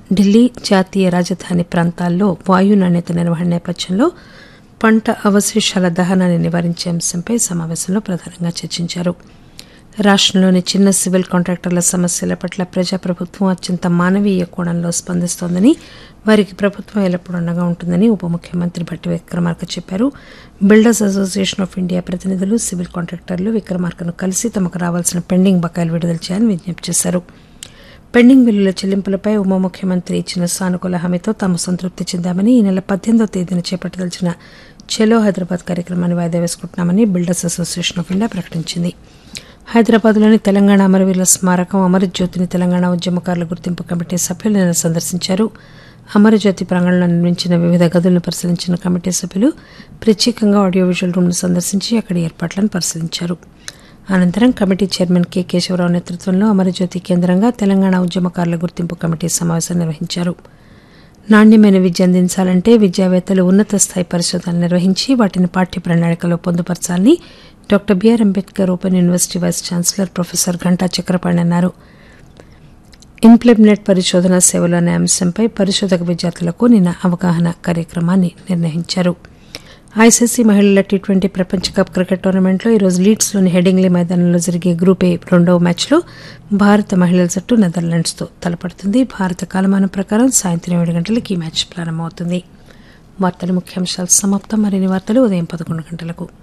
ఢిల్లీ జాతీయ రాజధాని ప్రాంతాల్లో వాయు నాణ్యత నిర్వహణ నేపథ్యంలో పంట అవశేషాల దహనాన్ని నివారించే అంశంపై సమావేశంలో ప్రధానంగా చర్చించారు రాష్టంలోని చిన్న సివిల్ కాంట్రాక్టర్ల సమస్యల పట్ల ప్రజాప్రభుత్వం అత్యంత మానవీయ కోణంలో స్పందిస్తోందని వారికి ప్రభుత్వం ఎల్లప్పుడూ అండగా ఉంటుందని ఉప ముఖ్యమంత్రి భట్టి విక్రమార్క చెప్పారు బిల్డర్స్ అసోసియేషన్ ఆఫ్ ఇండియా ప్రతినిధులు సివిల్ కాంట్రాక్టర్లు విక్రమార్కను కలిసి తమకు రావాల్సిన పెండింగ్ బకాయిలు విడుదల చేయాలని విజ్ఞప్తి చేశారు పెండింగ్ బిల్లుల చెల్లింపులపై ఉప ముఖ్యమంత్రి ఇచ్చిన సానుకూల హామీతో తాము సంతృప్తి చెందామని ఈ నెల పద్దెనిమిదో తేదీన చేపట్టదలిచిన చలో హైదరాబాద్ కార్యక్రమాన్ని వాయిదా వేసుకుంటున్నామని బిల్డర్స్ అసోసియేషన్ ఆఫ్ ఇండియా ప్రకటించింది హైదరాబాద్లోని తెలంగాణ అమరవీరుల స్మారకం అమరజ్యోతిని తెలంగాణ ఉద్యమకారుల గుర్తింపు కమిటీ సభ్యులు నిన్న సందర్శించారు అమరజ్యోతి ప్రాంగణంలో నిర్మించిన వివిధ గదులను పరిశీలించిన కమిటీ సభ్యులు ప్రత్యేకంగా ఆడియో విజువల్ రూమ్ను సందర్శించి అక్కడి ఏర్పాట్లను పరిశీలించారు అనంతరం కమిటీ చైర్మన్ కె కేశవరావు నేతృత్వంలో అమరజ్యోతి కేంద్రంగా తెలంగాణ ఉద్యమకారుల గుర్తింపు కమిటీ సమావేశం నిర్వహించారు నాణ్యమైన విద్య అందించాలంటే విద్యావేత్తలు ఉన్నత స్థాయి పరిశోధనలు నిర్వహించి వాటిని పాఠ్య ప్రణాళికలో పొందుపరచాలని doctor BR Ambedkar open university vice chancellor professor Ghanta Chakrapani అన్నారు ఇంప్లిమెంట్ పరిశోధన సేవలు అనే అంశంపై పరిశోధక విద్యార్థులకు నిన్న అవగాహన కార్యక్రమాన్ని నిర్వహించారు ఐసీసీ మహిళల టీ ట్వంటీ ప్రపంచ కప్ క్రికెట్ టోర్నమెంట్లో ఈరోజు లీడ్స్లోని హెడింగ్లీ మైదానంలో జరిగే గ్రూప్ ఏ రెండవ మ్యాచ్లో భారత మహిళల జట్టు నెదర్లాండ్స్తో తలపడుతుంది భారత కాలమానం ప్రకారం సాయంత్రం ఏడు గంటలకు ఈ మ్యాచ్ ప్రారంభమవుతుంది వార్తల ముఖ్యాంశాలు సమాప్తం మరిన్ని వార్తలు ఉదయం పదకొండు గంటలకు